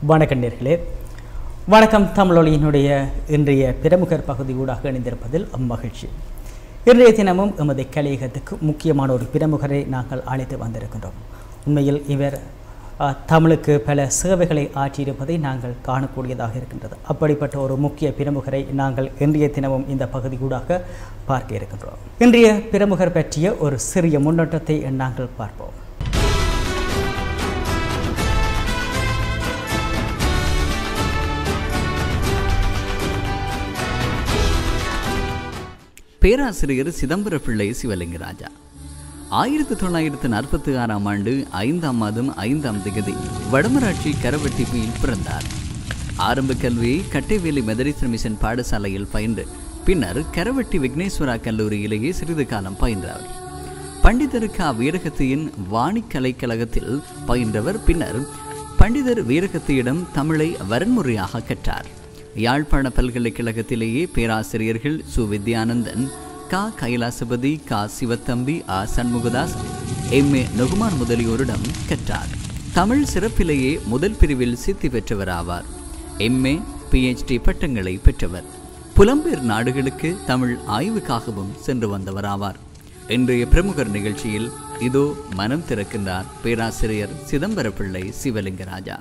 வணக்கம் நேர்களே வணக்கம் தமிழொலியினுடைய இன்றைய பிரமுகர் பகுதி ஊடாக இணைந்திருப்பதில் மகிழ்ச்சி இன்றைய தினமும் எமது கலையகத்துக்கு முக்கியமான ஒரு பிரமுகரை நாங்கள் அழைத்து வந்திருக்கின்றோம் உண்மையில் இவர் அஹ், தமிழுக்கு பல சேவைகளை ஆற்றியிருப்பதை நாங்கள் காணக்கூடியதாக இருக்கின்றது அப்படிப்பட்ட ஒரு முக்கிய பிரமுகரை நாங்கள் இன்றைய தினமும் இந்த பகுதி ஊடாக பார்க்க இருக்கின்றோம் இன்றைய பிரமுகர் பற்றிய ஒரு சிறிய முன்னோட்டத்தை நாங்கள் பார்ப்போம் பேராசிரியர் சிதம்பர பிள்ளை சிவலிங்கராஜா ஆயிரத்தி தொள்ளாயிரத்து நாற்பத்தி ஆறாம் ஆண்டு ஐந்தாம் மாதம் ஐந்தாம் திகதி வடமராட்சி கரவெட்டிப்பியில் பிறந்தார் ஆரம்ப கல்வியை கட்டைவேலி மெதரிசன் மிஷன் பாடசாலையில் பயின்று பின்னர் கரவெட்டி விக்னேஸ்வரா கல்லூரியிலேயே சிறிது காலம் பயின்றார் பண்டிதர் க வீரகத்தியின் வாணிக் கலைக்கழகத்தில் பயின்றவர் பின்னர் பண்டிதர் வீரகத்தியிடம் தமிழை வரன்முறையாக கற்றார் யாழ்ப்பாண பல்கலைக்கழகத்திலேயே பேராசிரியர்கள் சு வித்யானந்தன் கா கைலாசபதி கா சிவத்தம்பி ஆ சண்முகதாஸ் எம் ஏ நுகுமார் முதலியோரிடம் கற்றார் தமிழ் சிறப்பிலேயே முதல் பிரிவில் சித்தி பெற்றவர் ஆவார் எம்ஏ பிஹெச்டி பட்டங்களை பெற்றவர் புலம்பெயர் நாடுகளுக்கு தமிழ் ஆய்வுக்காகவும் சென்று வந்தவர் ஆவார் இன்றைய பிரமுகர் நிகழ்ச்சியில் இதோ மனம் திறக்கின்றார் பேராசிரியர் சிதம்பர பிள்ளை சிவலிங்கராஜா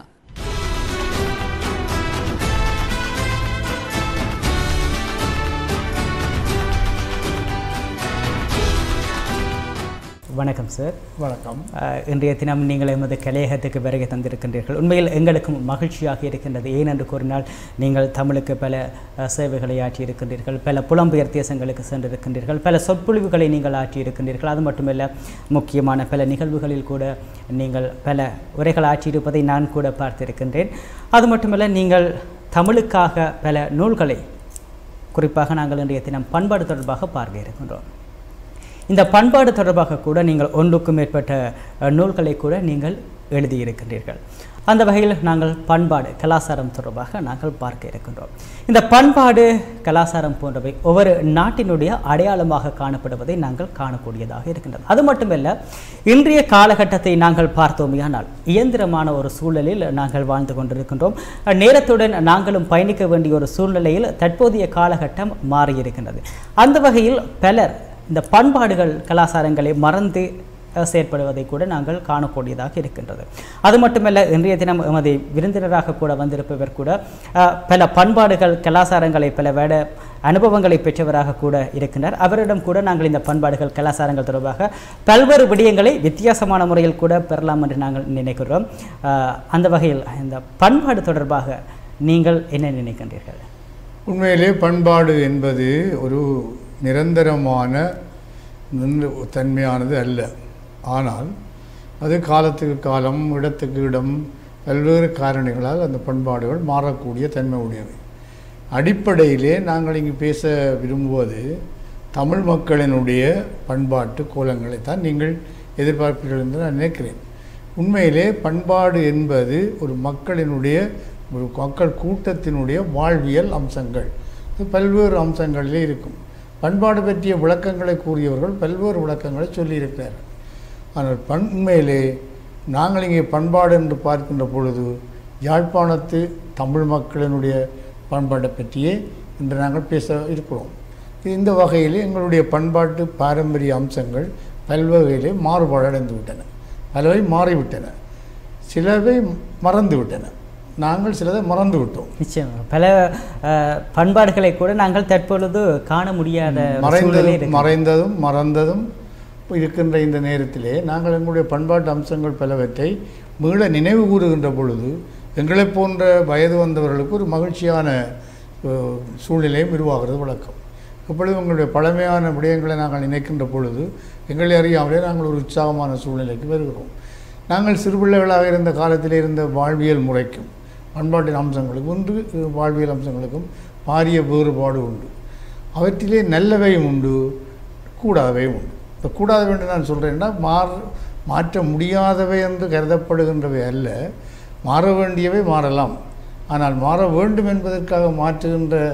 வணக்கம் சார் வணக்கம் அஹ், இன்றைய தினம் நீங்கள் எமது கலையகத்துக்கு வருகை தந்திருக்கின்றீர்கள் உண்மையில் எங்களுக்கும் மகிழ்ச்சியாக இருக்கின்றது ஏனென்று கூறினால் நீங்கள் தமிழுக்கு பல அஹ், சேவைகளை ஆற்றியிருக்கின்றீர்கள் பல புலம்பெயர் தேசங்களுக்கு சென்றிருக்கின்றீர்கள் பல சொற்பொழிவுகளை நீங்கள் ஆற்றியிருக்கின்றீர்கள் அது மட்டுமல்ல முக்கியமான பல நிகழ்வுகளில் கூட நீங்கள் பல உரைகள் ஆற்றியிருப்பதை நான் கூட பார்த்திருக்கின்றேன் அது மட்டுமல்ல நீங்கள் தமிழுக்காக பல நூல்களை குறிப்பாக நாங்கள் இன்றைய தினம் பண்பாடு தொடர்பாக பார்க்க இருக்கின்றோம் இந்த பண்பாடு தொடர்பாக கூட நீங்கள் ஒன்றுக்கும் மேற்பட்ட அஹ், நூல்களை கூட நீங்கள் எழுதியிருக்கின்றீர்கள் அந்த வகையில் நாங்கள் பண்பாடு கலாச்சாரம் தொடர்பாக நாங்கள் பார்க்க இருக்கின்றோம் இந்த பண்பாடு கலாச்சாரம் போன்றவை ஒவ்வொரு நாட்டினுடைய அடையாளமாக காணப்படுவதை நாங்கள் காணக்கூடியதாக இருக்கின்றது அது மட்டுமல்ல இன்றைய காலகட்டத்தை நாங்கள் பார்த்தோமேயானால் இயந்திரமான ஒரு சூழலில் நாங்கள் வாழ்ந்து கொண்டிருக்கின்றோம் அஹ், நேரத்துடன் நாங்களும் பயணிக்க வேண்டிய ஒரு சூழ்நிலையில் தற்போதைய காலகட்டம் மாறியிருக்கின்றது அந்த வகையில் பலர் இந்த பண்பாடுகள் கலாச்சாரங்களை மறந்து அஹ், செயற்படுவதை கூட நாங்கள் காணக்கூடியதாக இருக்கின்றது அது மட்டுமல்ல இன்றைய தினம் எமது விருந்தினராக கூட வந்திருப்பவர் கூட அஹ், பல பண்பாடுகள் கலாச்சாரங்களை பல வேட அனுபவங்களை பெற்றவராக கூட இருக்கின்றார் அவரிடம் கூட நாங்கள் இந்த பண்பாடுகள் கலாச்சாரங்கள் தொடர்பாக பல்வேறு விடயங்களை வித்தியாசமான முறையில் கூட பெறலாம் என்று நாங்கள் நினைக்கிறோம் அஹ், அந்த வகையில் இந்த பண்பாடு தொடர்பாக நீங்கள் என்ன நினைக்கின்றீர்கள் உண்மையிலே பண்பாடு என்பது ஒரு நிரந்தரமான நின்று தன்மையானது அல்ல ஆனால் அது காலத்துக்கு காலம் இடத்துக்கு இடம் பல்வேறு காரணிகளால் அந்த பண்பாடுகள் மாறக்கூடிய தன்மை உடையவை அடிப்படையிலே நாங்கள் இங்கு பேச விரும்புவது தமிழ் மக்களினுடைய பண்பாட்டு கோலங்களை தான் நீங்கள் எதிர்பார்ப்பீர்கள் என்று நான் நினைக்கிறேன் உண்மையிலே பண்பாடு என்பது ஒரு மக்களினுடைய ஒரு மக்கள் கூட்டத்தினுடைய வாழ்வியல் அம்சங்கள் இது பல்வேறு அம்சங்களிலே இருக்கும் பண்பாடு பற்றிய விளக்கங்களை கூறியவர்கள் பல்வேறு விளக்கங்களை சொல்லியிருக்கிறார்கள் ஆனால் பண் உண்மையிலே நாங்கள் இங்கே பண்பாடு என்று பார்க்கின்ற பொழுது யாழ்ப்பாணத்து தமிழ் மக்களினுடைய பண்பாட்டை பற்றியே இன்று நாங்கள் பேச இருக்கிறோம் இந்த வகையில் எங்களுடைய பண்பாட்டு பாரம்பரிய அம்சங்கள் பல்வகையிலே மாறுபாடடைந்து விட்டன பலவை மாறிவிட்டன சிலவை மறந்து விட்டன நாங்கள் சிலதை மறந்து விட்டோம் நிச்சயமாக பல அஹ், பண்பாடுகளை கூட நாங்கள் தற்பொழுது காண முடியாத சூழ்நிலை மறைந்ததும் இருக்கு. மறைந்ததும் மறந்ததும் இருக்கின்ற இந்த நேரத்திலே நாங்கள் எங்களுடைய பண்பாட்டு அம்சங்கள் பலவற்றை மீள நினைவு கூறுகின்ற பொழுது எங்களைப் போன்ற வயது வந்தவர்களுக்கு ஒரு மகிழ்ச்சியான அஹ், சூழ்நிலையும் உருவாகிறது வழக்கம் எப்பொழுதும் எங்களுடைய பழமையான விடயங்களை நாங்கள் நினைக்கின்ற பொழுது எங்களை அறியாமலே நாங்கள் ஒரு உற்சாகமான சூழ்நிலைக்கு வருகிறோம் நாங்கள் சிறுபிள்ளைகளாக இருந்த காலத்தில் இருந்த வாழ்வியல் முறைக்கும் பண்பாட்டின் அம்சங்களுக்கும் ஒன்று அஹ், வாழ்வியல் அம்சங்களுக்கும் பாரிய வேறுபாடு உண்டு அவற்றிலே நல்லவையும் உண்டு கூடாதவையும் உண்டு இந்த கூடாதவை என்று நான் சொல்கிறேன்னா மாற மாற்ற முடியாதவை என்று கருதப்படுகின்றவை அல்ல மாற வேண்டியவை மாறலாம் ஆனால் மாற வேண்டும் என்பதற்காக மாற்றுகின்ற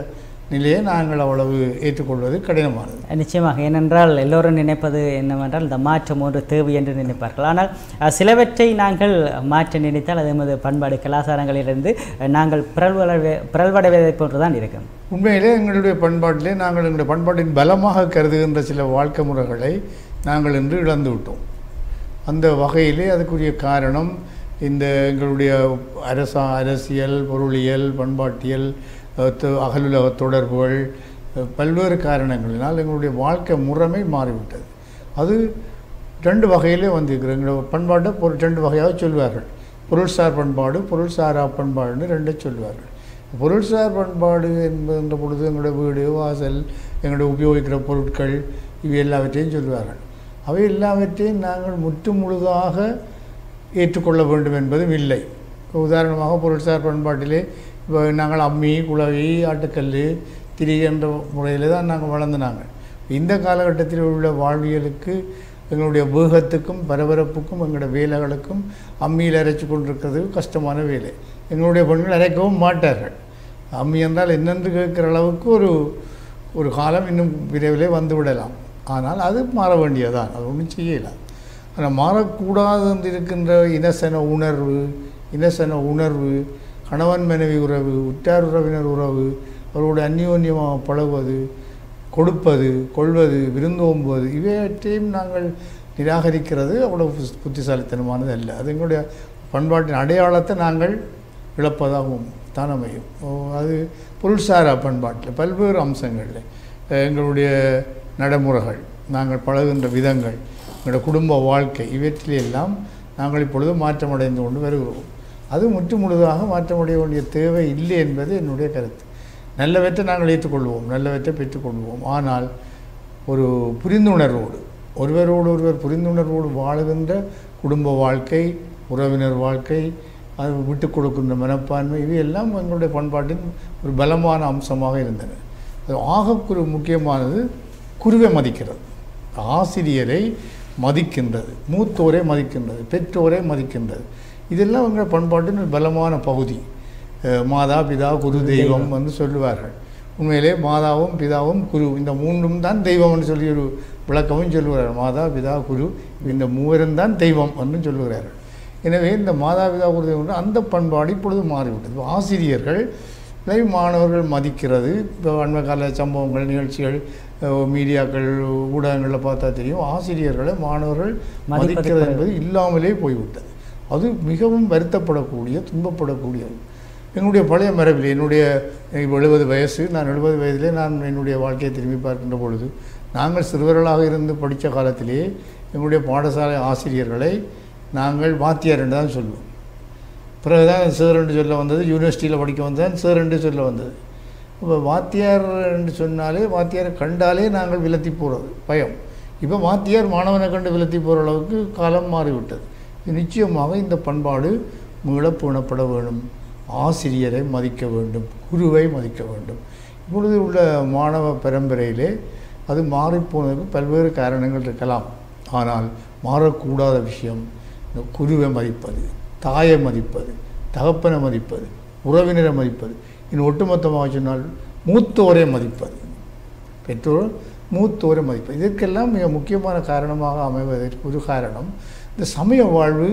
நிலையை நாங்கள் அவ்வளவு ஏற்றுக்கொள்வது கடினமானது நிச்சயமாக ஏனென்றால் எல்லோரும் நினைப்பது என்னவென்றால் இந்த மாற்றம் ஒன்று தேவை என்று நினைப்பார்கள் ஆனால் அஹ், சிலவற்றை நாங்கள் மாற்ற நினைத்தால் அது எமது பண்பாடு கலாச்சாரங்களிலிருந்து அஹ், நாங்கள் பிறல்வடவே பிறல்வடைவதை போன்று தான் இருக்கும் உண்மையிலே எங்களுடைய பண்பாட்டிலே நாங்கள் எங்களுடைய பண்பாட்டின் பலமாக கருதுகின்ற சில வாழ்க்கை முறைகளை நாங்கள் இன்று இழந்து விட்டோம் அந்த வகையிலே அதுக்குரிய காரணம் இந்த எங்களுடைய அரசா அரசியல் பொருளியல் பண்பாட்டியல் அஹ், தொ- அகலுலக தொடர்புகள் அஹ், பல்வேறு காரணங்களினால் எங்களுடைய வாழ்க்கை முறைமை மாறிவிட்டது அது ரெண்டு வகையிலே வந்திருக்கிற எங்களுடைய பண்பாட்டை பொரு ரெண்டு வகையாக சொல்வார்கள் பொருள்சார் பண்பாடு பொருள்சாரா பண்பாடுன்னு ரெண்டை சொல்வார்கள் பொருள்சார் பண்பாடு என்பதுன்ற பொழுது எங்களுடைய வீடு வாசல் எங்களுடைய உபயோகிக்கிற பொருட்கள் இவை எல்லாவற்றையும் சொல்வார்கள் அவை எல்லாவற்றையும் நாங்கள் முற்று முழுதாக ஏற்றுக்கொள்ள வேண்டும் என்பதும் இல்லை இப்போ உதாரணமாக பொருள்சார் பண்பாட்டிலே இப்போ நாங்கள் அம்மி குளவி ஆட்டுக்கல் திரிகின்ற முறையில் தான் நாங்கள் வளர்ந்து நாங்கள் இந்த காலகட்டத்தில் உள்ள வாழ்வியலுக்கு எங்களுடைய வேகத்துக்கும் பரபரப்புக்கும் எங்களுடைய வேலைகளுக்கும் அம்மியில் அரைச்சி கொண்டிருக்கிறது கஷ்டமான வேலை எங்களுடைய பெண்கள் அரைக்கவும் மாட்டார்கள் அம்மி என்றால் என்னென்று கேட்குற அளவுக்கு ஒரு ஒரு காலம் இன்னும் விரைவிலே வந்து விடலாம் ஆனால் அது மாற வேண்டியதான் அது ஒன்றும் செய்யலாம் ஆனால் மாறக்கூடாது என்று இருக்கின்ற இனசன உணர்வு இனசன உணர்வு கணவன் மனைவி உறவு உற்றார் உறவினர் உறவு அவரோட அந்யோன்யமாக பழகுவது கொடுப்பது கொள்வது விருந்தோம்புவது இவையற்றையும் நாங்கள் நிராகரிக்கிறது அவ்வளவு புத்தி- புத்திசாலித்தனமானது அல்ல அது எங்களுடைய பண்பாட்டின் அடையாளத்தை நாங்கள் இழப்பதாகவும் தான் அமையும் ஓ, அது பொருள்சாரா பண்பாட்டில் பல்வேறு அம்சங்களில் அஹ், எங்களுடைய நடைமுறைகள் நாங்கள் பழகுகின்ற விதங்கள் எங்களுடைய குடும்ப வாழ்க்கை இவற்றிலெல்லாம் நாங்கள் இப்பொழுது மாற்றமடைந்து கொண்டு வருகிறோம் அது முற்று முழுதாக மாற்றமடைய வேண்டிய தேவை இல்லை என்பது என்னுடைய கருத்து நல்லவற்றை நாங்கள் ஏற்றுக்கொள்வோம் நல்லவற்றை பெற்றுக்கொள்வோம் ஆனால் ஒரு புரிந்துணர்வோடு ஒருவரோடு ஒருவர் புரிந்துணர்வோடு வாழுகின்ற குடும்ப வாழ்க்கை உறவினர் வாழ்க்கை அது விட்டு கொடுக்கின்ற மனப்பான்மை இவையெல்லாம் எங்களுடைய பண்பாட்டின் ஒரு பலமான அம்சமாக இருந்தன அது ஆகக்குறு முக்கியமானது குருவை மதிக்கிறது ஆசிரியரை மதிக்கின்றது மூத்தோரை மதிக்கின்றது பெற்றோரை மதிக்கின்றது இதெல்லாம் எங்கள் பண்பாட்டின் ஒரு பலமான பகுதி அஹ் மாதா பிதா குரு தெய்வம் என்று சொல்லுவார்கள் உண்மையிலே மாதாவும் பிதாவும் குரு இந்த மூன்றும் தான் தெய்வம்னு சொல்லி ஒரு விளக்கமும் சொல்லுகிறார்கள் மாதா பிதா குரு இந்த மூவரும் தான் தெய்வம் என்று சொல்லுகிறார்கள் எனவே இந்த மாதா பிதா குரு தெய்வம் அந்த பண்பாடு இப்பொழுது மாறிவிட்டது இப்ப ஆசிரியர்கள் இதை மாணவர்கள் மதிக்கிறது இப்போ அண்மை கால சம்பவங்கள் நிகழ்ச்சிகள் அஹ் மீடியாக்கள் ஊடகங்களில் பார்த்தா தெரியும் ஆசிரியர்களை மாணவர்கள் மதிப்பது மதிக்கிறது குறைவு. என்பது இல்லாமலே போய்விட்டது அது மிகவும் வருத்தப்படக்கூடிய துன்பப்படக்கூடியது என்னுடைய பழைய மரபில் என்னுடைய எனக்கு எழுபது வயசு நான் எழுபது வயதிலே நான் என்னுடைய வாழ்க்கையை திரும்பி பார்க்கின்ற பொழுது நாங்கள் சிறுவர்களாக இருந்து படித்த காலத்திலே எங்களுடைய பாடசாலை ஆசிரியர்களை நாங்கள் வாத்தியார் என்று தான் சொல்லுவோம் பிறகுதான் சார் என்று சொல்ல வந்தது யூனிவர்சிட்டியில் படிக்க வந்ததான் சார் என்று சொல்ல வந்தது இப்போ வாத்தியார் என்று சொன்னாலே வாத்தியாரை கண்டாலே நாங்கள் விலத்தி போகிறது பயம் இப்போ வாத்தியார் மாணவனை கண்டு விலத்தி போகிற அளவுக்கு காலம் மாறிவிட்டது இது நிச்சயமாக இந்த பண்பாடு மீளப் பேணப்பட வேண்டும் ஆசிரியரை மதிக்க வேண்டும் குருவை மதிக்க வேண்டும் இப்பொழுது உள்ள மாணவ பரம்பரையிலே அது மாறிப்போனதுக்கு பல்வேறு காரணங்கள் இருக்கலாம் ஆனால் மாறக்கூடாத விஷயம் இந்த குருவை மதிப்பது தாயை மதிப்பது தகப்பனை மதிப்பது உறவினரை மதிப்பது இன்னும் ஒட்டுமொத்தமாக சொன்னால் மூத்தோரை மதிப்பது பெற்றோர் மூத்தோரை மதிப்பது இதற்கெல்லாம் மிக முக்கியமான காரணமாக அமைவதற்கு ஒரு காரணம் இந்த சமய வாழ்வு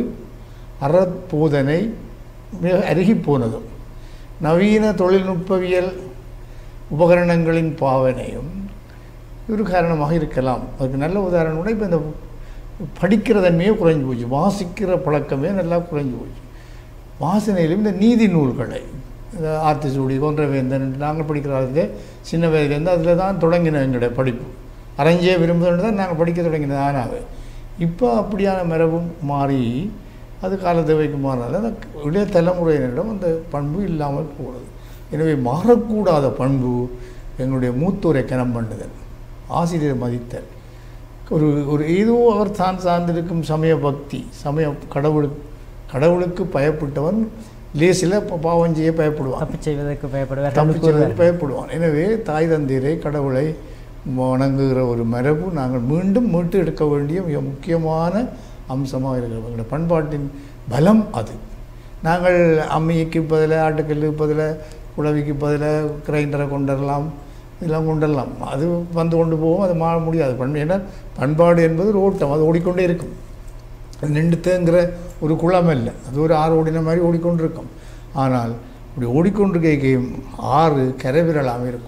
அறப்போதனை மிக அருகி போனதும் நவீன தொழில்நுட்பவியல் உபகரணங்களின் பாவனையும் ஒரு காரணமாக இருக்கலாம் அதுக்கு நல்ல உதாரணம் கூட இப்போ இந்த படிக்கிற தன்மையே குறைஞ்சு போச்சு வாசிக்கிற பழக்கமே நல்லா குறைஞ்சு போச்சு வாசனையிலும் இந்த நீதி நூல்களை இந்த ஆத்திசூடி கொன்றவேந்தன் நாங்கள் படிக்கிற காலத்திலே சின்ன வயதுலேருந்து அதில் தான் தொடங்கின எங்களுடைய படிப்பு அரைஞ்சே விரும்புகிறது தான் நாங்கள் படிக்க தொடங்கினது ஆனாவே இப்போ அப்படியான மரபும் மாறி அது காலத்தேவைக்கு மாறினால அந்த இளைய தலைமுறையினரிடம் அந்த பண்பு இல்லாமல் போகிறது எனவே மாறக்கூடாத பண்பு எங்களுடைய மூத்தோரை கனம் பண்ணுதல் ஆசிரியரை மதித்தல் ஒரு ஒரு ஏதோ அவர் தான் சார்ந்திருக்கும் சமய பக்தி சமய கடவுள் கடவுளுக்கு பயப்பட்டவன் லேசில் ப- பாவம் செய்ய பயப்படுவான் தப்பு செய்வதற்கு பயப்படுவார் தப்பிச்சதற்கு பயப்படுவான் எனவே தாய் தந்தையரை கடவுளை வணங்குகிற ஒரு மரபு நாங்கள் மீண்டும் மீட்டு எடுக்க வேண்டிய மிக முக்கியமான அம்சமாக இருக்கிறது எங்களுடைய பண்பாட்டின் பலம் அது நாங்கள் அம்மிக்கு பதிலாக ஆட்டுக்கல்லுக்கு பதிலாக உழவிக்கு பதிலாக கிரைண்டரை கொண்டுடலாம் இதெல்லாம் கொண்டுடலாம் அது வந்து கொண்டு போகும் அது மாற முடியாது பண்பு ஏன்னா பண்பாடு என்பது ஒரு ஓட்டம் அது ஓடிக்கொண்டே இருக்கும் அது நின்றுத்துங்கிற ஒரு குளம் இல்லை அது ஒரு ஆறு ஓடின மாதிரி ஓடிக்கொண்டிருக்கும் ஆனால் இப்படி ஓடிக்கொண்டிருக்கையும் ஆறு கரைவிரலாமல் இருக்கும்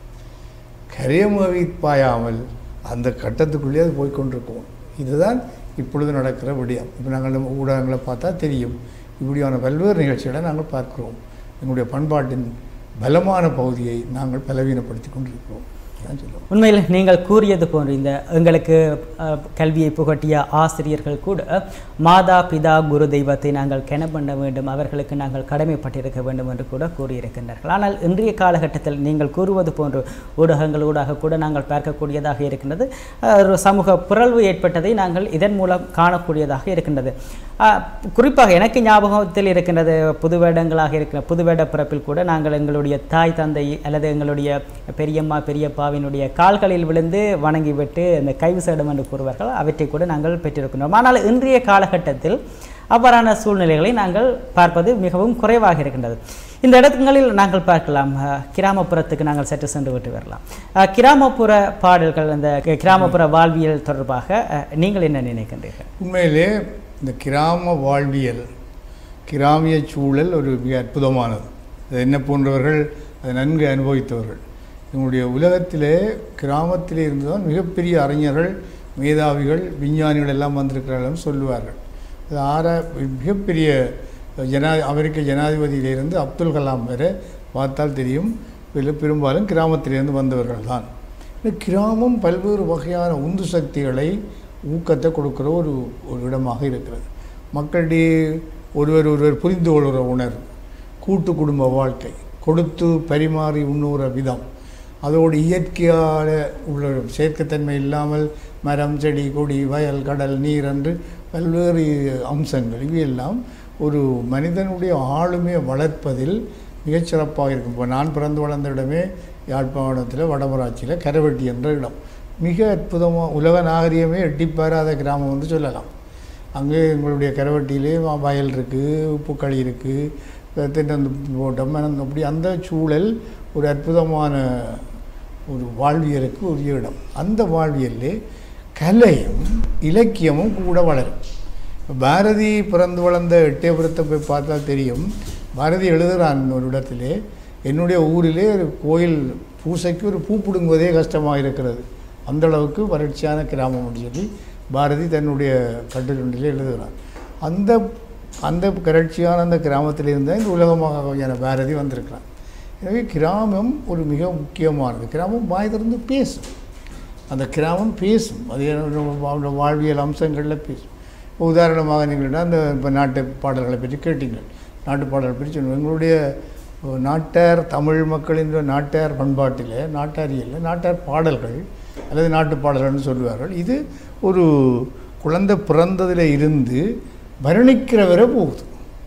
கரையமவி பாயாமல் அந்த கட்டத்துக்குள்ளேயே அது போய்க்கொண்டிருக்கும் இதுதான் இப்பொழுது நடக்கிற விடயம் இப்போ நாங்கள் நம்ம ஊடகங்களை பார்த்தா தெரியும் இப்படியான பல்வேறு நிகழ்ச்சிகளை நாங்கள் பார்க்கிறோம் எங்களுடைய பண்பாட்டின் பலமான பகுதியை நாங்கள் பலவீனப்படுத்தி கொண்டிருக்கிறோம் தான் சொல்லுவோம் உண்மையில் நீங்கள் கூறியது போன்று இந்த எங்களுக்கு அஹ், கல்வியை புகட்டிய ஆசிரியர்கள் கூட மாதா பிதா குரு தெய்வத்தை நாங்கள் கென பண்ண வேண்டும் அவர்களுக்கு நாங்கள் கடமைப்பட்டிருக்க வேண்டும் என்று கூட கூறியிருக்கின்றார்கள் ஆனால் இன்றைய காலகட்டத்தில் நீங்கள் கூறுவது போன்று ஊடகங்கள் ஊடாக கூட நாங்கள் பார்க்கக்கூடியதாக இருக்கின்றது அஹ், ஒரு சமூக புரள்வு ஏற்பட்டதை நாங்கள் இதன் மூலம் காணக்கூடியதாக இருக்கின்றது அஹ், குறிப்பாக எனக்கு ஞாபகத்தில் இருக்கின்றது புது வேடங்களாக இருக்கிற புது வேட பிறப்பில் கூட நாங்கள் எங்களுடைய தாய் தந்தை அல்லது எங்களுடைய பெரியம்மா பெரியப்பாவினுடைய கால்களில் விழுந்து வணங்கிவிட்டு இந்த கைவிசேடம் என்று கூறுவார்கள் அவற்றை கூட நாங்கள் பெற்றிருக்கின்றோம் ஆனால் இன்றைய காலகட்டத்தில் அவ்வாறான சூழ்நிலைகளை நாங்கள் பார்ப்பது மிகவும் குறைவாக இருக்கின்றது இந்த இடங்களில் நாங்கள் பார்க்கலாம் அஹ், கிராமப்புறத்துக்கு நாங்கள் சற்று சென்று விட்டு வரலாம் அஹ், கிராமப்புற பாடல்கள் அந்த கிராமப்புற வாழ்வியல் தொடர்பாக அஹ், நீங்கள் என்ன நினைக்கின்றீர்கள் உண்மையிலே இந்த கிராம வாழ்வியல் கிராமிய சூழல் ஒரு மிக அற்புதமானது அது என்ன போன்றவர்கள் அதை நன்கு அனுபவித்தவர்கள் எங்களுடைய உலகத்திலே கிராமத்திலே இருந்து தான் மிகப்பெரிய அறிஞர்கள் மேதாவிகள் விஞ்ஞானிகள் எல்லாம் வந்திருக்கிறார்கள் சொல்லுவார்கள் அது ஆற மிகப்பெரிய ஜனா அமெரிக்க ஜனாதிபதியிலிருந்து அப்துல் கலாம் வரை பார்த்தால் தெரியும் இதில் பெரும்பாலும் கிராமத்திலிருந்து வந்தவர்கள் தான் இந்த கிராமம் பல்வேறு வகையான உந்து சக்திகளை ஊக்கத்தை கொடுக்கிற ஒரு ஒரு இடமாக இருக்கிறது மக்களிடையே ஒருவர் ஒருவர் புரிந்து கொள்கிற உணர்வு கூட்டு குடும்ப வாழ்க்கை கொடுத்து பரிமாறி உண்ணுகிற விதம் அதோடு இயற்கையான உள்ள செயற்கைத்தன்மை இல்லாமல் மரம் செடி கொடி வயல் கடல் நீர் என்று பல்வேறு அம்சங்கள் இவையெல்லாம் ஒரு மனிதனுடைய ஆளுமையை வளர்ப்பதில் மிகச்சிறப்பாக இருக்கும் இப்போ நான் பிறந்து வளர்ந்த இடமே யாழ்ப்பாணத்தில் வடமராட்சியில் கரவெட்டி என்ற இடம் மிக அற்புதமாக உலக நாகரிகமே எட்டிப்பாராத கிராமம் என்று சொல்லலாம் அங்கே எங்களுடைய கரவட்டியிலே வ- வயல் இருக்குது உப்புக்களி இருக்குது தென்னந்து தோட்டம் மனந்து அப்படி அந்த சூழல் ஒரு அற்புதமான ஒரு வாழ்வியலுக்கு உரிய இடம் அந்த வாழ்வியல்லே கலையும் இலக்கியமும் கூட வளரும் இப்ப பாரதி பிறந்து வளர்ந்த எட்டயபுரத்தை போய் பார்த்தா தெரியும் பாரதி எழுதுகிறான் ஒரு இடத்திலே என்னுடைய ஊரிலே ஒரு கோயில் பூசைக்கு ஒரு பூ பிடுங்குவதே கஷ்டமாக இருக்கிறது அந்த அளவுக்கு வறட்சியான கிராமம் அப்படின்னு சொல்லி பாரதி தன்னுடைய கட்டுரையிலே எழுதுகிறான் அந்த அந்த கரட்சியான அந்த கிராமத்தில் இருந்தால் இந்த உலகமாக பாரதி வந்திருக்கிறான் எனவே கிராமம் ஒரு மிக முக்கியமானது கிராமம் வாய் திறந்து பேசும் அந்த கிராமம் பேசும் அது அவங்களோட வாழ்வியல் அம்சங்களில் பேசும் இப்போ உதாரணமாக நீங்கள் அந்த இப்போ நாட்டு பாடல்களை பற்றி கேட்டீங்கள் நாட்டு பாடல்களை பற்றி சொன்னோம் எங்களுடைய நாட்டார் தமிழ் மக்களின் நாட்டார் பண்பாட்டில் நாட்டாரியலில் நாட்டார் பாடல்கள் அல்லது நாட்டு பாடல்கள்னு சொல்லுவார்கள் இது ஒரு குழந்தை பிறந்ததில் இருந்து வர்ணிக்கிற வரை போகுது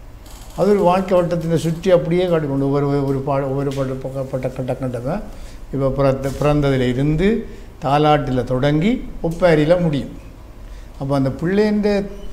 அது ஒரு வாழ்க்கை வட்டத்தினை சுற்றி அப்படியே காட்டிக்கொண்டு ஒவ்வொரு ஒரு பா ஒவ்வொரு பட்ட பக்க- பட்ட கட்ட கட்டமே இப்போ பிறந்த பிறந்ததில் இருந்து தாலாட்டில் தொடங்கி ஒப்பாரியில் முடியும் அப்போ அந்த பிள்ளைன்ற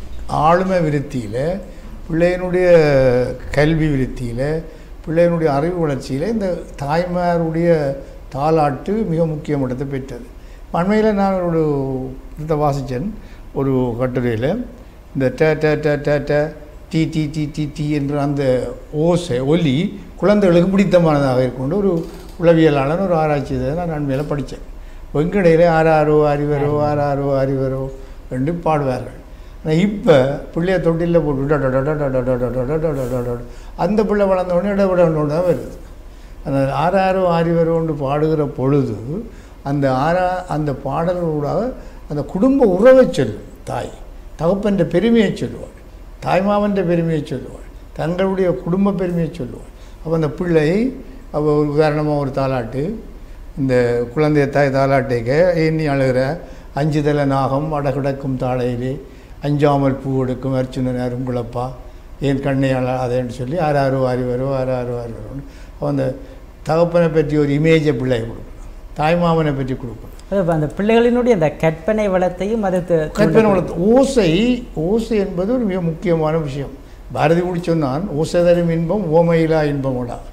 ஆளுமை விருத்தியில் பிள்ளையினுடைய கல்வி விருத்தியில் பிள்ளையினுடைய அறிவு வளர்ச்சியில் இந்த தாய்மாருடைய தாலாட்டு மிக முக்கிய இடத்தை பெற்றது அண்மையில் நான் ஒரு இதை வாசித்தேன் ஒரு கட்டுரையில் இந்த ட ட ட ட ட டி டி டி டி டி என்ற அந்த ஓசை ஒலி குழந்தைகளுக்கு பிடித்தமானதாக இருக்கும் ஒரு உளவியலாளர் ஒரு ஆராய்ச்சி இதை நான் அண்மையில் படித்தேன் வெங்கடையில் ஆறாரோ அறிவரோ ஆறாரோ அறிவரோ என்று பாடுவார்கள் ஆனால் இப்போ பிள்ளைய தொட்டிலில் போட்டு டொ டொ டொ டொ டொ டொ டொ டொ டொ டொ டொ டொ டொ. அந்த பிள்ளை வளர்ந்த உடனே இடவிட ஒன்று தான் வருது அந்த ஆறாரோ ஆறிவரோன்னு பாடுகிற பொழுது அந்த ஆறா அந்த பாடல்களூடாக அந்த குடும்ப உறவை சொல்லும் தாய் தகப்பன்ற பெருமையை சொல்லுவாள் தாய்மாமன்ற பெருமையை சொல்லுவாள் தங்களுடைய குடும்ப பெருமையை சொல்லுவாள் அப்போ அந்த பிள்ளை அவ ஒரு உதாரணமாக ஒரு தாலாட்டு இந்த குழந்தைய தாய் தாலாட்டைக்க எண்ணி அழுகிற அஞ்சு தலை நாகம் அடகிடக்கும் தாளையிலே அஞ்சாமல் பூ எடுக்கும் அர்ச்சுனன் அருங்குளப்பா ஏன் கண்ணை அதேன்னு சொல்லி ஆறாரோ அறிவரோ ஆறாரோ அறிவரோன்னு அப்போ அந்த தகப்பனை பற்றி ஒரு இமேஜை பிள்ளையை கொடுக்கணும் தாய்மாமனை பற்றி கொடுக்கணும் அது அந்த பிள்ளைகளினுடைய அந்த கற்பனை வளத்தையும் அது து- கற்பனை வளர்த்து ஓசை ஓசை என்பது ஒரு மிக முக்கியமான விஷயம் பாரதி கூட சொன்னான் ஓசை தரும் இன்பம் ஓமையிலா இன்பமோடா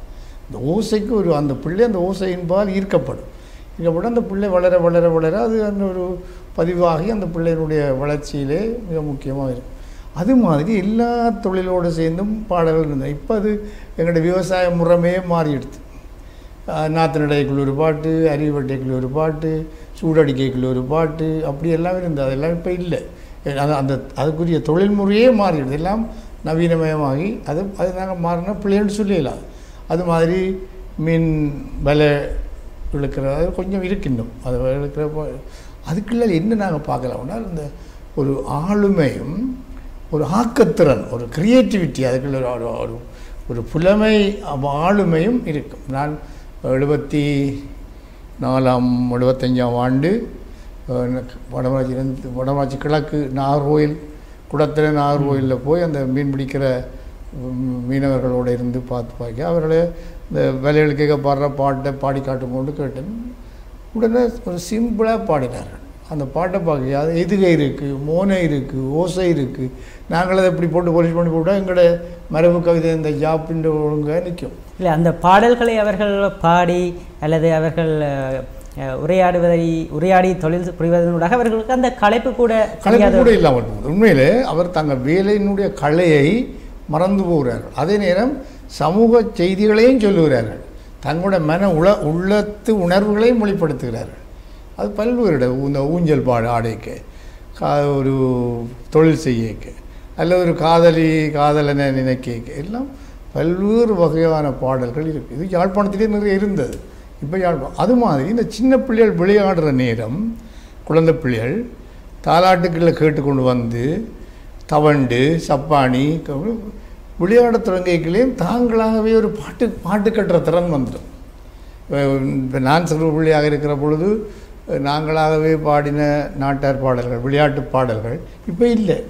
இந்த ஓசைக்கு ஒரு அந்த பிள்ளை அந்த ஓசையின்பால் ஈர்க்கப்படும் ஈர்க்கப்பட்டு அந்த பிள்ளை வளர வளர வளர அது அந்த ஒரு பதிவாகி அந்த பிள்ளையினுடைய வளர்ச்சியிலே மிக முக்கியமாக இருக்கும் அது மாதிரி எல்லா தொழிலோடு சேர்ந்தும் பாடல்கள் இருந்தது இப்போ அது எங்களுடைய விவசாய முறைமையே மாறிடுது ஆஹ் நாற்று நடைக்குள்ள ஒரு பாட்டு அரிவட்டைக்குள்ள ஒரு பாட்டு சூடடிக்கைக்குள்ள ஒரு பாட்டு அப்படி எல்லாம் இருந்தது அதெல்லாம் இப்போ இல்லை அது அந்த அதுக்குரிய தொழில்முறையே மாறிடுது எல்லாம் நவீனமயமாகி அது அது நாங்கள் மாறினா பிள்ளைன்னு சொல்லிடலாம் அது மாதிரி மீன் வலை இழுக்கிறது அது கொஞ்சம் இருக்கின்றோம் அது இழுக்கிறப்போ அதுக்குள்ள என்ன நாங்கள் பார்க்கலாம்னா இந்த ஒரு ஆளுமையும் ஒரு ஆக்கத்திறன் ஒரு கிரியேட்டிவிட்டி அதுக்குள்ள ஒரு ஒரு- ஒரு ஒரு புலமை அவ- ஆளுமையும் இருக்கும் நான் எழுபத்தி நாலாம் எழுபத்தஞ்சாம் ஆண்டு அஹ், எனக்கு வடமராட்சியிலேருந்து வடமராட்சி கிழக்கு நாகர்கோயில் குடத்தில் நாகர்கோயிலில் போய் அந்த மீன் பிடிக்கிற உம், மீனவர்களோடு இருந்து பார்த்து பார்க்க அவர்களே இந்த வேலைகள் கேட்க பாடுற பாட்டை பாடி காட்டும் கொண்டு கேட்டேன் உடனே ஒரு சிம்பிளாக பாடினார்கள் அந்த பாட்டை பார்க்க அது எதுகை இருக்குது மோனை இருக்குது ஓசை இருக்குது நாங்கள் அதை இப்படி போட்டு போலீஸ் பண்ணி போட்டால் எங்களோட மரபு கவிதை இந்த ஜாப்பின்ற ஒழுங்காக நிற்கும் இல்லை அந்த பாடல்களை அவர்கள் பாடி அல்லது அவர்கள் அஹ், அஹ், உரையாடுவதை உரையாடி தொழில் புரிவதனூடாக அவர்களுக்கு அந்த களைப்பு கூட கலைப்பு தெரியாத கூட இல்லாமல் போகுது உண்மையிலே அவர் தங்கள் வேலையினுடைய கலையை மறந்து போகிறார்கள் அதே நேரம் சமூக செய்திகளையும் சொல்லுகிறார்கள் தங்களுடைய மன உள உள்ளத்து உணர்வுகளையும் வெளிப்படுத்துகிறார்கள் அது பல்வேறு இந்த ஊஞ்சல் பாடு ஆடைக்கு கா ஒரு தொழில் செய்யக்க அல்ல ஒரு காதலி காதலனை நினைக்க எல்லாம் பல்வேறு வகையான பாடல்கள் இருக்குது இது யாழ்ப்பாணத்திலே நிறைய இருந்தது இப்போ யாழ்ப்பாணம் அது மாதிரி இந்த சின்ன பிள்ளைகள் விளையாடுற நேரம் குழந்தை பிள்ளைகள் தாலாட்டுக்களை கேட்டுக்கொண்டு வந்து தவண்டு சப்பானி க- விளையாடத் தொடங்கிக்கலையும் தாங்களாகவே ஒரு பாட்டு பாட்டு கட்டுற திறன் வந்துடும் இப்போ நான் சிறு பிள்ளையாக இருக்கிற பொழுது அஹ், நாங்களாகவே பாடின நாட்டார் பாடல்கள் விளையாட்டு பாடல்கள் இப்போ இல்லை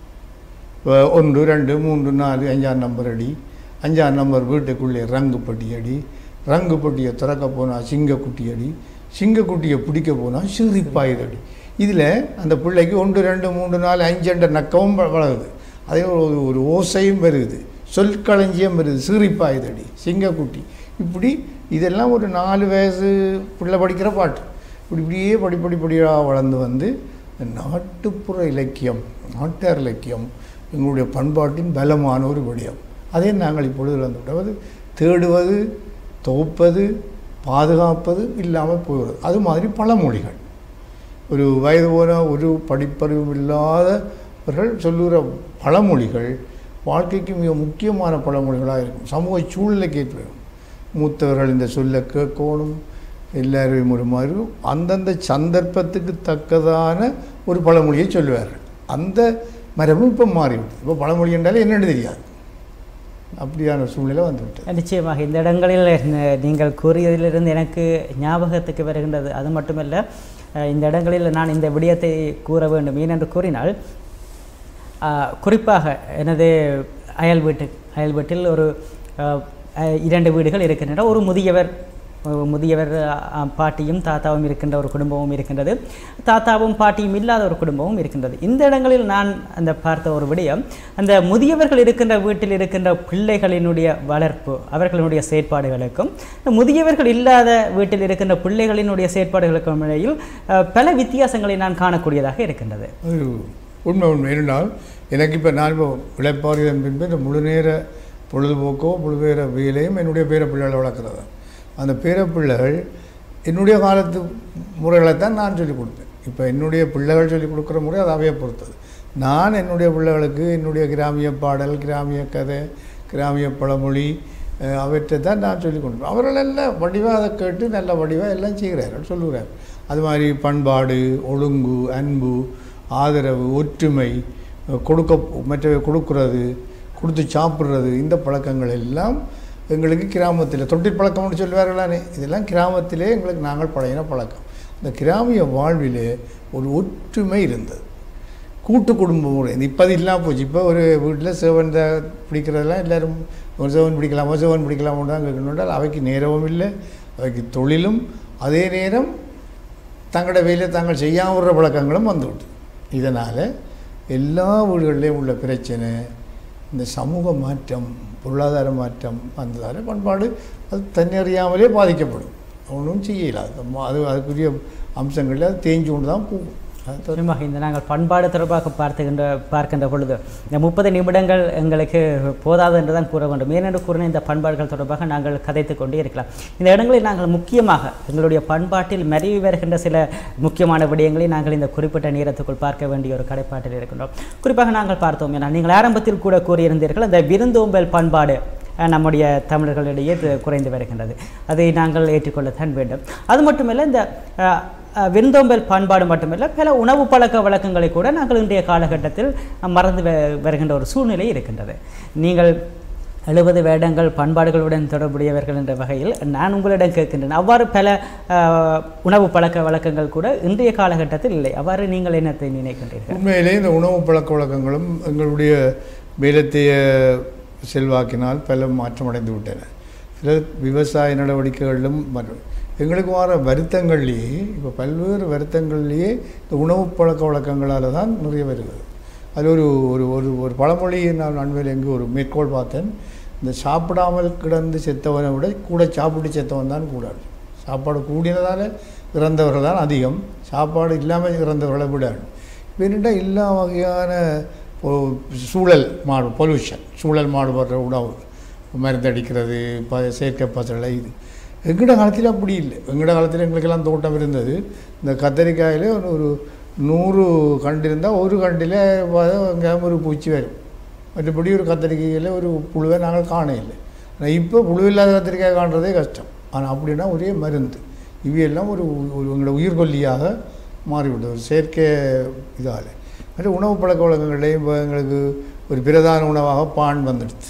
இப்போ ஒன்று ரெண்டு மூன்று நாலு அஞ்சாம் நம்பர் அடி அஞ்சாம் நம்பர் வீட்டுக்குள்ளே ரங்கு பட்டி அடி ரங்கு பட்டியை திறக்க போனால் சிங்கக்குட்டி அடி சிங்கக்குட்டியை பிடிக்க போனால் சிரிப்பாயுது அடி இதில் அந்த பிள்ளைக்கு ஒன்று ரெண்டு மூன்று நாலு அஞ்சுன்ற நக்கவும் வ- வளருது அதே ஒரு ஒரு ஓசையும் வருது சொற்களஞ்சியம் வருது சிரிப்பாயுது அடி சிங்கக்குட்டி இப்படி இதெல்லாம் ஒரு நாலு வயசு பிள்ளை படிக்கிற பாட்டு இப்படி இப்படியே படிப்படி படியாக வளர்ந்து வந்து நாட்டுப்புற இலக்கியம் நாட்டார் இலக்கியம் எங்களுடைய பண்பாட்டின் பலமான ஒரு விடயம் அதை நாங்கள் இப்பொழுது இழந்து விட்டோம். அதாவது தேடுவது தொகுப்பது பாதுகாப்பது இல்லாமல் போகிறது அது மாதிரி பழமொழிகள் ஒரு வயது போன ஒரு படிப்பறிவும் இல்லாதவர்கள் சொல்லுகிற பழமொழிகள் வாழ்க்கைக்கு மிக முக்கியமான பழமொழிகளாக இருக்கும் சமூக சூழ்நிலைக்கு ஏற்ப மூத்தவர்கள் இந்த சொல்ல கேட்கணும் எல்லாரையும் ஒரு மாதிரி அந்தந்த சந்தர்ப்பத்துக்கு தக்கதான ஒரு பழமொழியை சொல்லுவார்கள் அந்த மரபும் இப்போ மாறிவிட்டது இப்போ பழமொழி என்றாலே என்னென்னு தெரியாது அப்படியான சூழ்நிலை வந்துவிட்டது நிச்சயமாக இந்த இடங்களில் ந- நீங்கள் கூறியதிலிருந்து எனக்கு ஞாபகத்துக்கு வருகின்றது அது மட்டுமல்ல அஹ், இந்த இடங்களில் நான் இந்த விடயத்தை கூற வேண்டும் ஏனென்று கூறினால் அஹ், குறிப்பாக எனது அயல் வீட்டு அயல் வீட்டில் ஒரு அஹ், அஹ், இரண்டு வீடுகள் இருக்கின்றன ஒரு முதியவர் ஒரு முதியவர் அஹ், பாட்டியும் தாத்தாவும் இருக்கின்ற ஒரு குடும்பமும் இருக்கின்றது தாத்தாவும் பாட்டியும் இல்லாத ஒரு குடும்பமும் இருக்கின்றது இந்த இடங்களில் நான் அந்த பார்த்த ஒரு விடயம் அந்த முதியவர்கள் இருக்கின்ற வீட்டில் இருக்கின்ற பிள்ளைகளினுடைய வளர்ப்பு அவர்களுடைய செயற்பாடுகளுக்கும் இந்த முதியவர்கள் இல்லாத வீட்டில் இருக்கின்ற பிள்ளைகளினுடைய செயற்பாடுகளுக்கும் இடையில் அஹ், பல வித்தியாசங்களை நான் காணக்கூடியதாக இருக்கின்றது அது உண்மை உண்மை இருந்தால் எனக்கு இப்போ நான் இப்போ இழைப்பாரியதன் பின்பு இந்த முழு நேர பொழுதுபோக்கோ முழு நேர வேலையும் என்னுடைய பேர பிள்ளைகளை வளர்க்குறது அந்த பேர பிள்ளைகள் என்னுடைய காலத்து முறைகளைத்தான் நான் சொல்லிக் கொடுப்பேன் இப்போ என்னுடைய பிள்ளைகள் சொல்லிக் கொடுக்குற முறை அது அவையை பொறுத்தது நான் என்னுடைய பிள்ளைகளுக்கு என்னுடைய கிராமிய பாடல் கிராமிய கதை கிராமிய பழமொழி அஹ், அவற்றை தான் நான் சொல்லிக் கொடுப்பேன் அவர்கள் எல்லாம் வடிவாக அதை கேட்டு நல்ல வடிவாக எல்லாம் செய்கிறார்கள் சொல்லுகிறார் அது மாதிரி பண்பாடு ஒழுங்கு அன்பு ஆதரவு ஒற்றுமை அஹ், கொடுக்க மற்றவை கொடுக்கிறது கொடுத்து சாப்பிட்றது இந்த பழக்கங்கள் எல்லாம் எங்களுக்கு கிராமத்தில் தொட்டில் பழக்கம்னு சொல்லுவார்களானே இதெல்லாம் கிராமத்திலே எங்களுக்கு நாங்கள் பழகின பழக்கம் இந்த கிராமிய வாழ்விலே ஒரு ஒற்றுமை இருந்தது கூட்டு குடும்ப முறை இப்போ அது இல்லாமல் போச்சு இப்போ ஒரு வீட்டில் சிவன் த பிடிக்கிறதெல்லாம் எல்லாரும் ஒரு சிவன் பிடிக்கலாமா சிவன் பிடிக்கலாமா தான் கேட்கணுன்றால் அவைக்கு நேரமும் இல்லை அவைக்கு தொழிலும் அதே நேரம் தங்களோட வேலையை தாங்கள் செய்யாமல் விடுற பழக்கங்களும் வந்துவிட்டு இதனால் எல்லா வீடுகளிலையும் உள்ள பிரச்சனை இந்த சமூக மாற்றம் பொருளாதார மாற்றம் வந்ததால் பண்பாடு அது தன்னறியாமலே பாதிக்கப்படும் ஒன்றும் செய்யல அது ம- அது அதுக்குரிய அம்சங்களில் அது தேஞ்சு கொண்டு தான் போகும் அது தவிர நிச்சயமாக இந்த நாங்கள் பண்பாடு தொடர்பாக பார்த்துகின்ற பார்க்கின்ற பொழுது இந்த முப்பது நிமிடங்கள் எங்களுக்கு போதாது என்று தான் கூற வேண்டும் ஏனென்று கூறின இந்த பண்பாடுகள் தொடர்பாக நாங்கள் கதைத்து கொண்டே இருக்கலாம் இந்த இடங்களில் நாங்கள் முக்கியமாக எங்களுடைய பண்பாட்டில் மறைவி வருகின்ற சில முக்கியமான விடயங்களை நாங்கள் இந்த குறிப்பிட்ட நேரத்துக்குள் பார்க்க வேண்டிய ஒரு கடைப்பாட்டில் இருக்கின்றோம் குறிப்பாக நாங்கள் பார்த்தோம் என நீங்கள் ஆரம்பத்தில் கூட கூறியிருந்தீர்கள் அந்த விருந்தோம்பல் பண்பாடு அஹ், நம்முடைய தமிழர்களிடையே இது குறைந்து வருகின்றது அதை நாங்கள் ஏற்றுக்கொள்ளத்தான் வேண்டும் அது மட்டுமல்ல இந்த அஹ், அஹ், விருந்தோம்பல் பண்பாடு மட்டுமல்ல பல உணவு பழக்க வழக்கங்களை கூட நாங்கள் இன்றைய காலகட்டத்தில் அஹ், மறந்து வ- வருகின்ற ஒரு சூழ்நிலை இருக்கின்றது நீங்கள் எழுபது வேடங்கள் பண்பாடுகளுடன் தொடர்புடையவர்கள் என்ற வகையில் நான் உங்களிடம் கேட்கின்றேன் அவ்வாறு பல அஹ், உணவு பழக்க வழக்கங்கள் கூட இன்றைய காலகட்டத்தில் இல்லை அவ்வாறு நீங்கள் என்னத்தை நினைக்கின்றீர்கள் உண்மையிலே இந்த உணவு பழக்க வழக்கங்களும் எங்களுடைய வேலத்தைய செல்வாக்கினால் பல மாற்றமடைந்து விட்டன சில விவசாய நடவடிக்கைகளிலும் மற்றும் எங்களுக்கு வர வருத்தங்கள்லேயே இப்போ பல்வேறு வருத்தங்கள்லேயே இந்த உணவு பழக்க வழக்கங்களால் தான் நிறைய வருகிறது அது ஒரு ஒரு ஒரு ஒரு பழமொழி நான் அண்மையில் எங்கே ஒரு மேற்கோள் பார்த்தேன் இந்த சாப்பிடாமல் கிடந்து செத்தவனை விட கூட சாப்பிட்டு செத்தவன் தான் கூடாது சாப்பாடு கூடினதால் இறந்தவர்கள் தான் அதிகம் சாப்பாடு இல்லாமல் இறந்தவர்களை விட வேணுண்டா எல்லா வகையான பொ- சூழல் மாடு பொல்யூஷன் சூழல் மாடுபடுற உணவு மருந்தடிக்கிறது ப செயற்கை பசலை இது எங்கட காலத்தில் அப்படி இல்லை எங்கட காலத்தில் எங்களுக்கெல்லாம் தோட்டம் இருந்தது இந்த கத்தரிக்காயில் ஒரு ஒரு நூறு கண்டு இருந்தால் ஒரு கண்டில் எங்கேயாவது ஒரு பூச்சி வரும் மற்றபடி ஒரு கத்திரிக்காயில் ஒரு புழுவை நாங்கள் காண இல்லை ஆனால் இப்போ புழு இல்லாத கத்திரிக்காய் காண்றதே கஷ்டம் ஆனால் அப்படின்னா ஒரே மருந்து இவையெல்லாம் ஒரு ஒரு எங்களோட உயிர்கொல்லியாக மாறிவிட்டது ஒரு செயற்கை இதால் மற்ற உணவு பழக்க வழக்கங்கள்லையும் இப்போ எங்களுக்கு ஒரு பிரதான உணவாக பான் வந்துடுது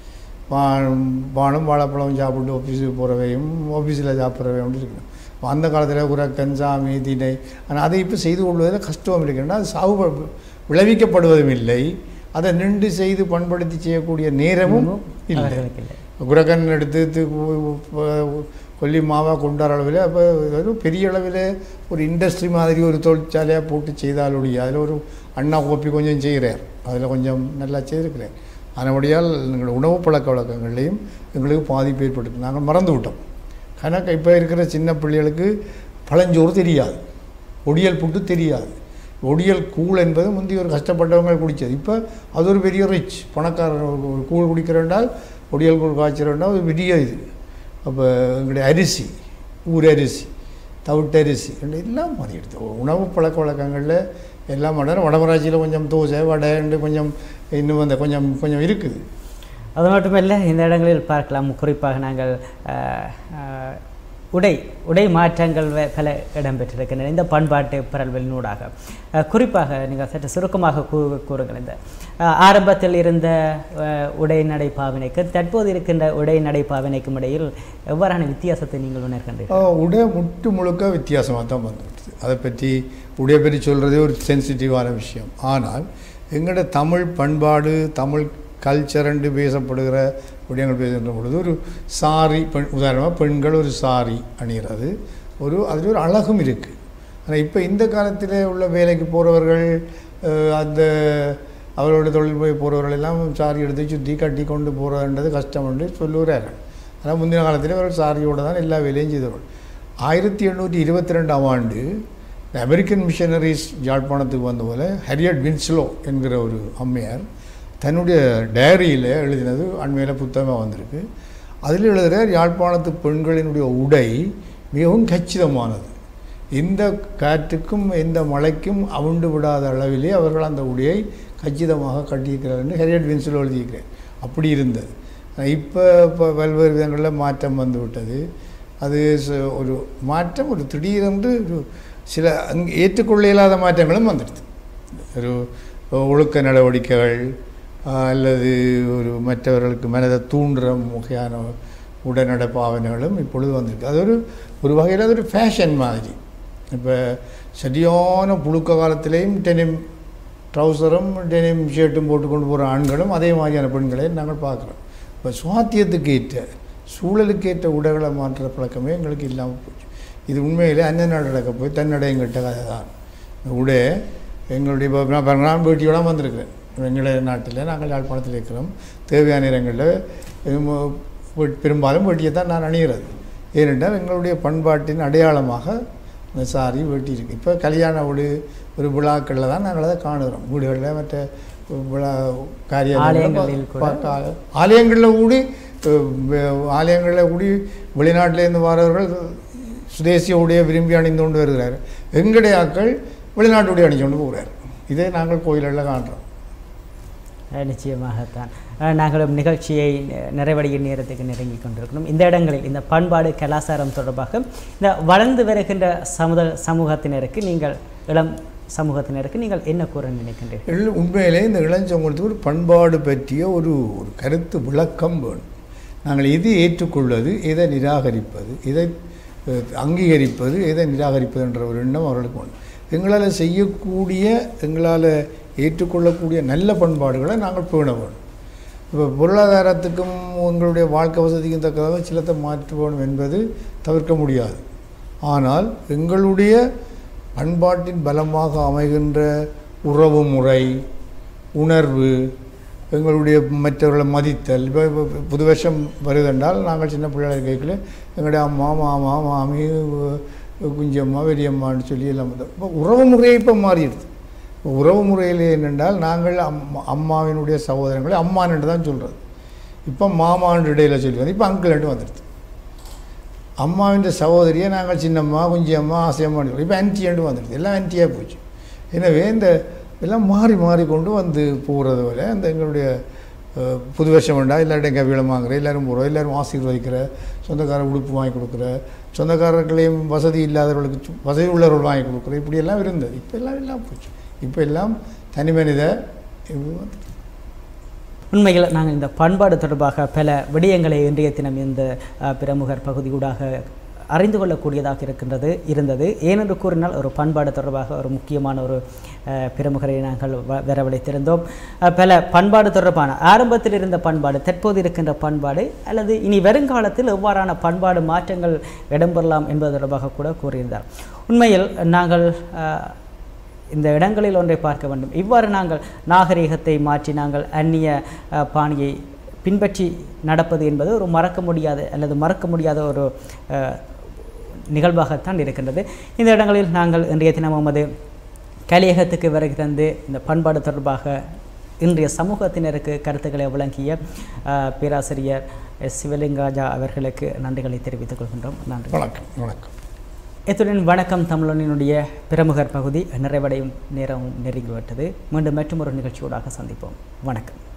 பான் பானும் வாழைப்பழம் சாப்பிட்டு ஆஃபீஸுக்கு போகிறவையும் ஆஃபீஸில் சாப்பிட்றவையும் இருக்கணும் அப்ப அந்த காலத்தில் உரக்கன் சாமி திணை ஆனால் அதை இப்போ செய்து கொள்வதில் கஷ்டம் இருக்குன்னா அது சாகு விளைவிக்கப்படுவதும் இல்லை அதை நின்று செய்து பண்படுத்தி செய்யக்கூடிய நேரமும் இல்லை அவர்களுக்கு இல்லை குரக்கன் எடுத்து து- கு- ப- கொல்லி மாவாக கொண்டாட அளவில் அப்போ ஒரு பெரிய அளவில் ஒரு இண்டஸ்ட்ரி மாதிரி ஒரு தொழிற்சாலையாக போட்டு செய்தாலுடைய அதில் ஒரு அண்ணா கோப்பி கொஞ்சம் செய்கிறார் அதில் கொஞ்சம் நல்லா செய்திருக்கிறார் அதனபடியால் எங்கள் உணவு பழக்க வழக்கங்கள்லையும் எங்களுக்கு பாதிப்பு ஏற்படுத்து நாங்கள் மறந்து விட்டோம் கணக்கு இப்போ இருக்கிற சின்ன பிள்ளைகளுக்கு பழஞ்சோறு தெரியாது ஒடியல் புட்டு தெரியாது ஒடியல் கூழ் என்பது முந்தைய ஒரு கஷ்டப்பட்டவங்க குடித்தது இப்போ அது ஒரு பெரிய ரிச் பணக்காரர் ஒரு ஒரு கூழ் குடிக்கிறேன்டால் ஒடியல் கூழ் காய்ச்சிறேன்டா ஒரு பெரிய இது அப்போ எங்களுடைய அரிசி ஊர் அரிசி தவிட்டரிசி ரெண்டு எல்லாம் மாறிடுது உணவு பழக்க வழக்கங்களில் எல்லாம் மாறினா வடமராட்சியில் கொஞ்சம் தோசை வடைண்டு கொஞ்சம் இன்னும் அந்த கொஞ்சம் கொஞ்சம் இருக்குது அது மட்டுமல்ல இந்த இடங்களில் பார்க்கலாம் குறிப்பாக நாங்கள் அஹ், அஹ், உடை உடை மாற்றங்கள் வே- பல இடம்பெற்றிருக்கின்றன இந்த பண்பாட்டு பரல்வலினூடாக அஹ், குறிப்பாக நீங்கள் சற்று சுருக்கமாக கூ கூறுங்கள் இந்த அஹ், ஆரம்பத்தில் இருந்த அஹ், உடை நடை பாவனைக்கு தற்போது இருக்கின்ற உடை நடை பாவனைக்கும் இடையில் எவ்வாறான வித்தியாசத்தை நீங்கள் உணர்கின்றீர்கள் ஆஹ் உடை முட்டு முழுக்க வித்தியாசமாக தான் வந்துடுது அதை பற்றி உடைய பற்றி சொல்கிறதே ஒரு சென்சிட்டிவான விஷயம் ஆனால் எங்களோட தமிழ் பண்பாடு தமிழ் கல்ச்சரண்டு பேசப்படுகிற விடயங்கள் பேசுகின்ற பொழுது ஒரு சாரி பெண் உதாரணமாக பெண்கள் ஒரு சாரி அணிகிறது ஒரு அதில் ஒரு அழகும் இருக்குது ஆனால் இப்போ இந்த காலத்தில் உள்ள வேலைக்கு போகிறவர்கள் அந்த அவரோட தொழில் போய் போகிறவர்கள் எல்லாம் சாரி எடுத்து சுற்றி கட்டி கொண்டு போகிறதுன்றது கஷ்டம் என்று சொல்லுகிறார்கள் ஆனால் முந்தின காலத்தில் அவர்கள் சாரியோடு தான் எல்லா வேலையும் செய்தவர்கள் ஆயிரத்தி எண்ணூற்றி இருபத்தி ரெண்டாம் ஆண்டு இந்த அமெரிக்கன் மிஷனரிஸ் யாழ்ப்பாணத்துக்கு வந்த போல ஹரியட் வின்ஸ்லோ என்கிற ஒரு அம்மையார் தன்னுடைய டைரியில் எழுதினது அண்மையில் புத்தகமாக வந்திருக்கு அதில் எழுதுகிறார் யாழ்ப்பாணத்து பெண்களினுடைய உடை மிகவும் கச்சிதமானது எந்த காற்றுக்கும் எந்த மழைக்கும் அவுண்டு விடாத அளவிலே அவர்கள் அந்த உடையை கச்சிதமாக கட்டியிருக்கிறார் என்று ஹெரியட் வின்ஸ்லோ எழுதியிருக்கிறார் அப்படி இருந்தது இப்போ இப்போ பல்வேறு விதங்களில் மாற்றம் வந்து விட்டது அது ச- ஒரு மாற்றம் ஒரு திடீரென்று ஒரு சில அங்கே ஏற்றுக்கொள்ள இயலாத மாற்றங்களும் வந்துடுது ஒரு ஒழுக்க நடவடிக்கைகள் ஆஹ், அல்லது ஒரு மற்றவர்களுக்கு மனதை தூண்டுற வகையான உடனட பாவனைகளும் இப்பொழுது வந்திருக்கு அது ஒரு ஒரு வகையில் அது ஒரு ஃபேஷன் மாதிரி இப்போ சரியான புழுக்க காலத்திலேயும் டெனிம் ட்ரௌசரும் டெனிம் ஷர்ட்டும் போட்டு கொண்டு போகிற ஆண்களும் அதே மாதிரியான பெண்களை நாங்கள் பார்க்குறோம் இப்போ சுவாத்தியத்துக்கு ஏற்ற சூழலுக்கு ஏற்ற உடைகளை மாற்றுற பழக்கமே எங்களுக்கு இல்லாமல் போச்சு இது உண்மையிலே அன்ன நாடு நடக்க போய் தன்னடையும் கட்ட கதை தான் இந்த உடை எங்களுடைய இப்போ நான் பாருங்க, நான் பேட்டியோட வந்திருக்கிறேன் எங்களுடைய நாட்டில் நாங்கள் யாழ்ப்பாணத்தில் இருக்கிறோம் தேவையான இடங்களில் ஹம், வெ- பெரும்பாலும் வேட்டியை தான் நான் அணிகிறது ஏனென்றால் எங்களுடைய பண்பாட்டின் அடையாளமாக இந்த சாரி வேட்டி இருக்குது இப்போ கல்யாண வீடு ஒரு விழாக்களில் தான் நாங்கள் அதை காணுகிறோம் வீடுகளில் மற்ற விழா ஆலயங்களில் கூட. காரியம் ஆலயங்களில் கூடி அஹ், வெ- ஆலயங்களில் கூடி வெளிநாட்டிலேருந்து வரவர்கள் சுதேசிய உடைய விரும்பி அணிந்து கொண்டு வருகிறார் எங்களுடைய ஆட்கள் வெளிநாட்டு உடைய அணிஞ்சு கொண்டு போகிறார் இதை நாங்கள் கோயில்களில் காண்றோம் அஹ் நிச்சயமாகத்தான் அஹ் நாங்களும் நிகழ்ச்சியை நெ- நிறைவடையும் நேரத்துக்கு நெருங்கி கொண்டிருக்கிறோம் இந்த இடங்களில் இந்த பண்பாடு கலாச்சாரம் தொடர்பாக இந்த வளர்ந்து வருகின்ற சமுத சமூகத்தினருக்கு நீங்கள் இளம் சமூகத்தினருக்கு நீங்கள் என்ன கூற நினைக்கின்றீர்கள் எல் உண்மையிலே இந்த இளஞ்சமூகத்துக்கு ஒரு பண்பாடு பற்றிய ஒரு ஒரு கருத்து விளக்கம் வேணும் நாங்கள் எது ஏற்றுக்கொள்வது எதை நிராகரிப்பது எதை அஹ், அங்கீகரிப்பது எதை நிராகரிப்பது என்ற ஒரு எண்ணம் அவர்களுக்கு வேணும் எங்களால் செய்யக்கூடிய எங்களால் ஏற்றுக்கொள்ளக்கூடிய நல்ல பண்பாடுகளை நாங்கள் பேண வேணும் இப்போ பொருளாதாரத்துக்கும் உங்களுடைய வாழ்க்கை வசதிக்கும் தக்கதாக சிலத்தை மாற்ற வேணும் என்பது தவிர்க்க முடியாது ஆனால் எங்களுடைய பண்பாட்டின் பலமாக அமைகின்ற உறவு முறை உணர்வு எங்களுடைய மற்றவர்களை மதித்தல் இப்போ இப்போ புது வருஷம் வருதென்றால் நாங்கள் சின்ன பிள்ளைகளை கேட்கல எங்களுடைய அம்மா மாமா மாமி உ- குஞ்சம்மா பெரியம்மான்னு சொல்லி எல்லாம் வந்து இப்போ உறவு முறையே இப்போ மாறிடுது இப்போ உறவு முறையில் என்னென்றால் நாங்கள் அம்மா அம்மாவினுடைய சகோதரங்களை அம்மான்னு தான் சொல்கிறது இப்போ மாமான்னு இடையில சொல்லி வந்து இப்போ அங்கிள்ன்ட்டு வந்துடுது அம்மாவின் சகோதரியை நாங்கள் சின்னம்மா குஞ்சியம்மா ஆசையம்மான்னு சொல்லி இப்போ ஆன்டியாண்டு வந்துடுது எல்லாம் ஆன்டியாக போச்சு எனவே இந்த எல்லாம் மாறி மாறி கொண்டு வந்து போகிறது போல அந்த எங்களுடைய அஹ், புது வருஷம் வேண்டாம் எல்லார்ட்டையும் கவிழம் வாங்குற எல்லாரும் போகிறோம் எல்லாரும் ஆசீர்வதிக்கிற சொந்தக்கார உடுப்பு வாங்கி கொடுக்குற சொந்தக்காரர்களையும் வசதி இல்லாதவர்களுக்கு சு- வசதி உள்ளவர்கள் வாங்கி கொடுக்குற இப்படியெல்லாம் இருந்தது இப்போ எல்லாம் எல்லாம் போச்சு இப்போ எல்லாம் தனி மனித இது வந்து உண்மையில் நாங்கள் இந்த பண்பாடு தொடர்பாக பல விடயங்களை இன்றைய தினம் இந்த அஹ், பிரமுகர் பகுதியூடாக அறிந்து கொள்ளக்கூடியதாக இருக்கின்றது இருந்தது ஏனென்று கூறினால் ஒரு பண்பாடு தொடர்பாக ஒரு முக்கியமான ஒரு அஹ், பிரமுகரை நாங்கள் வ- வரவழைத்திருந்தோம் அஹ், பல பண்பாடு தொடர்பான ஆரம்பத்தில் இருந்த பண்பாடு தற்போது இருக்கின்ற பண்பாடு அல்லது இனி வருங்காலத்தில் எவ்வாறான பண்பாடு மாற்றங்கள் இடம்பெறலாம் என்பது தொடர்பாக கூட கூறியிருந்தார் உண்மையில் நாங்கள் அஹ், இந்த இடங்களில் ஒன்றை பார்க்க வேண்டும் இவ்வாறு நாங்கள் நாகரிகத்தை மாற்றி நாங்கள் அந்நிய அஹ், பாணியை பின்பற்றி நடப்பது என்பது ஒரு மறக்க முடியாத அல்லது மறக்க முடியாத ஒரு அஹ், நிகழ்வாகத்தான் இருக்கின்றது இந்த இடங்களில் நாங்கள் இன்றைய தினம் நமது கலியகத்துக்கு வருகை தந்து இந்த பண்பாடு தொடர்பாக இன்றைய சமூகத்தினருக்கு கருத்துக்களை வழங்கிய அஹ், பேராசிரியர் எஸ் சிவலிங்காஜா அவர்களுக்கு நன்றிகளை தெரிவித்துக் கொள்கின்றோம் நன்றி வணக்கம் வணக்கம் இத்துடன் வணக்கம் தமிழனினுடைய பிரமுகர் பகுதி நிறைவடையும் நேரமும் நெருங்கிவிட்டது மீண்டும் மற்றும் ஒரு நிகழ்ச்சியோடாக சந்திப்போம் வணக்கம்